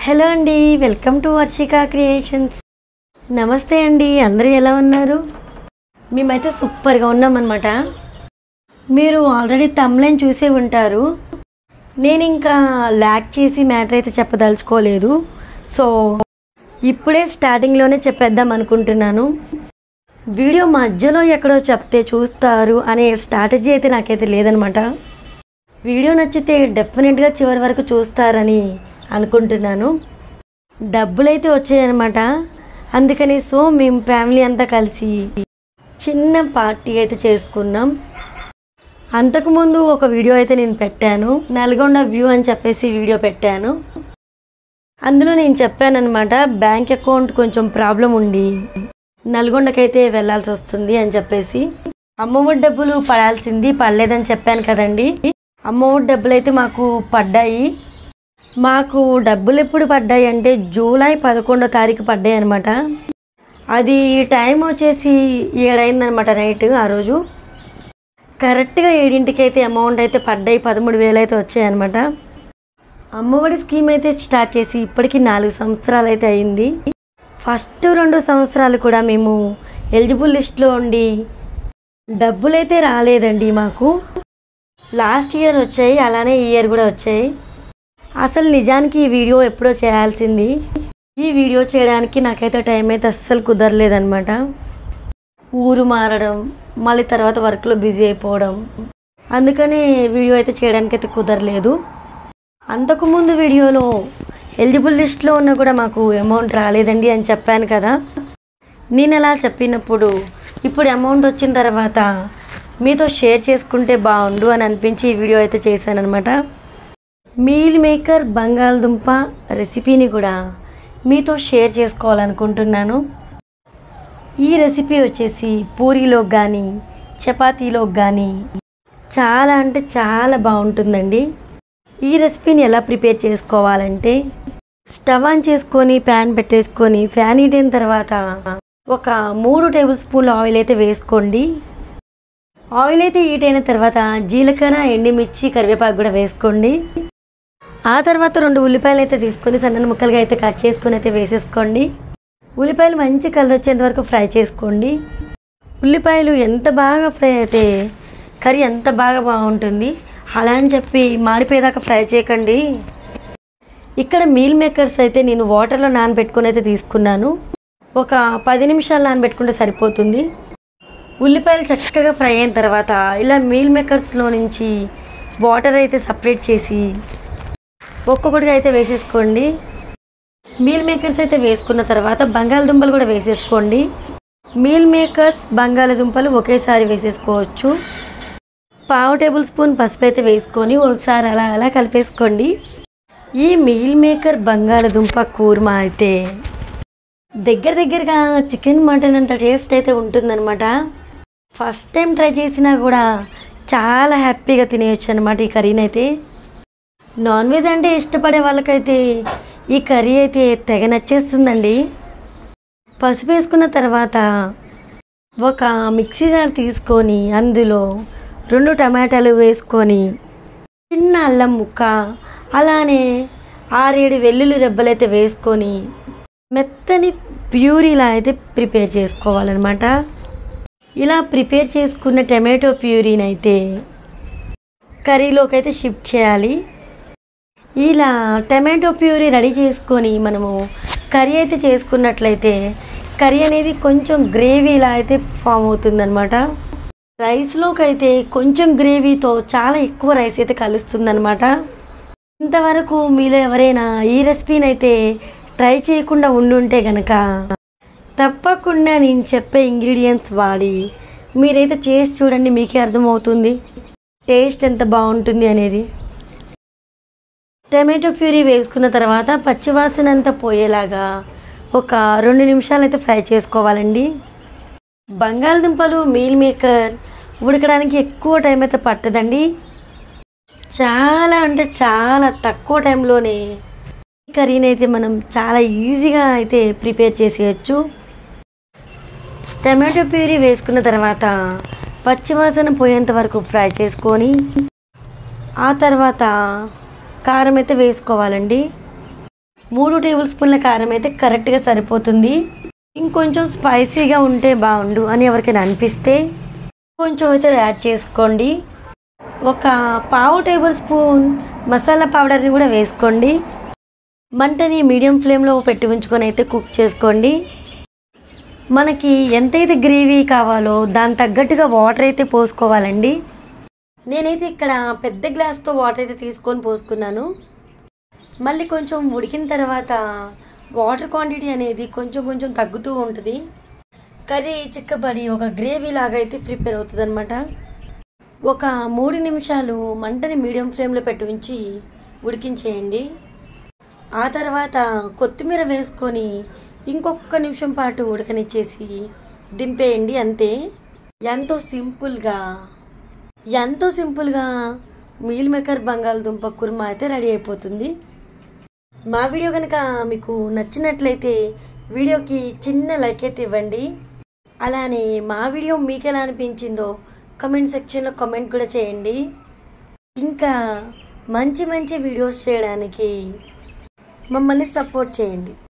hello అండి welcome to వర్షిక creations నమస్తే అండి అందరూ ఎలా ఉన్నారు మేమైతే సూపర్గా ఉన్నామన్నమాట మీరు ఆల్రెడీ తమ్లైన్ చూసే ఉంటారు నేను ఇంకా ల్యాక్ చేసి మ్యాటర్ అయితే చెప్పదలుచుకోలేదు సో ఇప్పుడే స్టార్టింగ్లోనే చెప్పేద్దాం అనుకుంటున్నాను వీడియో మధ్యలో ఎక్కడో చెప్తే చూస్తారు అనే స్ట్రాటజీ అయితే నాకైతే లేదనమాట వీడియో నచ్చితే డెఫినెట్గా చివరి వరకు చూస్తారని అనుకుంటున్నాను డబ్బులైతే వచ్చాయన్నమాట అందుకని సో మేము ఫ్యామిలీ అంతా కలిసి చిన్న పార్టీ అయితే చేసుకున్నాం అంతకుముందు ఒక వీడియో అయితే నేను పెట్టాను నల్గొండ వ్యూ అని చెప్పేసి వీడియో పెట్టాను అందులో నేను చెప్పానన్నమాట బ్యాంక్ అకౌంట్ కొంచెం ప్రాబ్లం ఉండి నల్గొండకైతే వెళ్ళాల్సి వస్తుంది అని చెప్పేసి అమ్మఒడి డబ్బులు పడాల్సింది పడలేదని చెప్పాను కదండి అమ్మఒడి డబ్బులు అయితే మాకు పడ్డాయి మాకు డబ్బులు ఎప్పుడు పడ్డాయి అంటే జూలై పదకొండో తారీఖు పడ్డాయి అనమాట అది టైం వచ్చేసి ఏడైందనమాట నైట్ ఆ రోజు కరెక్ట్గా ఏడింటికి అయితే అమౌంట్ అయితే పడ్డాయి పదమూడు వేలు అయితే వచ్చాయి అనమాట అమ్మఒడి స్కీమ్ అయితే స్టార్ట్ చేసి ఇప్పటికి నాలుగు సంవత్సరాలు అయితే అయింది ఫస్ట్ రెండు సంవత్సరాలు కూడా మేము ఎలిజిబుల్ లిస్ట్లో ఉండి డబ్బులైతే రాలేదండి మాకు లాస్ట్ ఇయర్ వచ్చాయి అలానే ఈ ఇయర్ కూడా వచ్చాయి అసలు నిజానికి ఈ వీడియో ఎప్పుడో చేయాల్సింది ఈ వీడియో చేయడానికి నాకైతే టైం అయితే అస్సలు కుదరలేదనమాట ఊరు మారడం మళ్ళీ తర్వాత వర్క్లో బిజీ అయిపోవడం అందుకని వీడియో అయితే చేయడానికి అయితే కుదరలేదు అంతకుముందు వీడియోలో ఎలిజిబుల్ లిస్ట్లో ఉన్న కూడా మాకు అమౌంట్ రాలేదండి అని చెప్పాను కదా నేను అలా చెప్పినప్పుడు ఇప్పుడు అమౌంట్ వచ్చిన తర్వాత మీతో షేర్ చేసుకుంటే బాగుండు అని అనిపించి ఈ వీడియో అయితే చేశానఅనమాట మీల్ మేకర్ బంగాళదుంప రెసిపీని కూడా మీతో షేర్ చేసుకోవాలనుకుంటున్నాను ఈ రెసిపీ వచ్చేసి పూరీలోకి కానీ చపాతీలోకి కానీ చాలా అంటే చాలా బాగుంటుందండి ఈ రెసిపీని ఎలా ప్రిపేర్ చేసుకోవాలంటే స్టవ్ ఆన్ చేసుకొని ప్యాన్ పెట్టేసుకొని ఫ్యాన్ హీట్ అయిన తర్వాత ఒక మూడు టేబుల్ స్పూన్ల ఆయిల్ అయితే వేసుకోండి ఆయిల్ అయితే హీట్ అయిన తర్వాత జీలకర్ర ఎండిమిర్చి కరివేపాకు కూడా వేసుకోండి ఆ తర్వాత రెండు ఉల్లిపాయలు అయితే తీసుకొని సన్న ముక్కలుగా అయితే కట్ చేసుకొని అయితే వేసేసుకోండి ఉల్లిపాయలు మంచి కలర్ వచ్చేంత వరకు ఫ్రై చేసుకోండి ఉల్లిపాయలు ఎంత బాగా ఫ్రై అయితే కర్రీ ఎంత బాగా బాగుంటుంది అలా అని చెప్పి మాడిపోయేదాకా ఫ్రై చేయకండి ఇక్కడ మీల్ మేకర్స్ అయితే నేను వాటర్లో నానబెట్టుకొని అయితే తీసుకున్నాను ఒక పది నిమిషాలు నానబెట్టుకుంటే సరిపోతుంది ఉల్లిపాయలు చక్కగా ఫ్రై అయిన తర్వాత ఇలా మీల్ మేకర్స్లో నుంచి వాటర్ అయితే సపరేట్ చేసి ఒక్కొక్కటిగా అయితే వేసేసుకోండి మీల్ మేకర్స్ అయితే వేసుకున్న తర్వాత బంగాళదుంపలు కూడా వేసేసుకోండి మీల్ మేకర్స్ బంగాళదుంపలు ఒకేసారి వేసేసుకోవచ్చు పావు టేబుల్ స్పూన్ పసుపు అయితే వేసుకొని ఒకసారి అలా అలా కలిపేసుకోండి ఈ మీల్ మేకర్ బంగాళదుంప కూర్మా అయితే దగ్గర దగ్గరగా చికెన్ మటన్ అంత టేస్ట్ అయితే ఉంటుందన్నమాట ఫస్ట్ టైం ట్రై చేసినా కూడా చాలా హ్యాపీగా తినేయచ్చు అనమాట ఈ కర్రీని అయితే నాన్ వెజ్ అంటే ఇష్టపడే వాళ్ళకైతే ఈ కర్రీ అయితే తెగ నచ్చేస్తుందండి పసుపు వేసుకున్న తర్వాత ఒక మిక్సీ జార్ తీసుకొని అందులో రెండు టమాటాలు వేసుకొని చిన్న అల్లం ముక్క అలానే ఆరేడు వెల్లుల్లి రెబ్బలైతే వేసుకొని మెత్తని ప్యూరీలా అయితే ప్రిపేర్ చేసుకోవాలన్నమాట ఇలా ప్రిపేర్ చేసుకున్న టమాటో ప్యూరీని అయితే కర్రీలోకి అయితే షిఫ్ట్ చేయాలి ఇలా టమాటో ప్యూరీ రెడీ చేసుకొని మనము కర్రీ అయితే చేసుకున్నట్లయితే కర్రీ అనేది కొంచెం గ్రేవీలా అయితే ఫామ్ అవుతుందన్నమాట రైస్లోకి అయితే కొంచెం గ్రేవీతో చాలా ఎక్కువ రైస్ అయితే కలుస్తుందన్నమాట ఇంతవరకు మీలో ఎవరైనా ఈ రెసిపీని అయితే ట్రై చేయకుండా ఉండుంటే గనక తప్పకుండా నేను చెప్పే ఇంగ్రీడియంట్స్ వాడి మీరైతే చేసి చూడండి మీకే అర్థమవుతుంది టేస్ట్ ఎంత బాగుంటుంది అనేది టమాటో ప్యూరీ వేసుకున్న తర్వాత పచ్చివాసన అంతా పోయేలాగా ఒక రెండు నిమిషాలు అయితే ఫ్రై చేసుకోవాలండి బంగాళదుంపలు మీల్ మేకర్ ఉడకడానికి ఎక్కువ టైం అయితే పట్టదండి చాలా అంటే చాలా తక్కువ టైంలోనే ఈ కర్రీని అయితే మనం చాలా ఈజీగా అయితే ప్రిపేర్ చేసేయచ్చు టమాటో ప్యూరీ వేసుకున్న తర్వాత పచ్చివాసన పోయేంత వరకు ఫ్రై చేసుకొని ఆ తర్వాత కారం అయితే వేసుకోవాలండి మూడు టేబుల్ స్పూన్ల కారం అయితే కరెక్ట్గా సరిపోతుంది ఇంకొంచెం స్పైసీగా ఉంటే బాగుండు అని ఎవరికైనా అనిపిస్తే కొంచెం అయితే యాడ్ చేసుకోండి ఒక పావు టేబుల్ స్పూన్ మసాలా పౌడర్ని కూడా వేసుకోండి మంటని మీడియం ఫ్లేమ్లో పెట్టి ఉంచుకొని అయితే కుక్ చేసుకోండి మనకి ఎంతైతే గ్రేవీ కావాలో దాని తగ్గట్టుగా వాటర్ అయితే పోసుకోవాలండి నేనైతే ఇక్కడ పెద్ద గ్లాస్తో వాటర్ అయితే తీసుకొని పోసుకున్నాను మళ్ళీ కొంచెం ఉడికిన తర్వాత వాటర్ క్వాంటిటీ అనేది కొంచెం కొంచెం తగ్గుతూ ఉంటుంది కర్రీ చిక్కబడి ఒక గ్రేవీ లాగా అయితే ప్రిపేర్ అవుతుంది అనమాట ఒక మూడు నిమిషాలు మంటని మీడియం ఫ్లేమ్లో పెట్టి ఉంచి ఉడికించేయండి ఆ తర్వాత కొత్తిమీర వేసుకొని ఇంకొక నిమిషం పాటు ఉడకనిచ్చేసి దింపేయండి అంతే ఎంతో సింపుల్గా ఎంతో సింపుల్గా మీల్ మేకర్ బంగాళదుంప కుర్మా అయితే రెడీ అయిపోతుంది మా వీడియో కనుక మీకు నచ్చినట్లయితే వీడియోకి చిన్న లైక్ అయితే ఇవ్వండి అలానే మా వీడియో మీకు ఎలా అనిపించిందో కమెంట్ సెక్షన్లో కమెంట్ కూడా చేయండి ఇంకా మంచి మంచి వీడియోస్ చేయడానికి మమ్మల్ని సపోర్ట్ చేయండి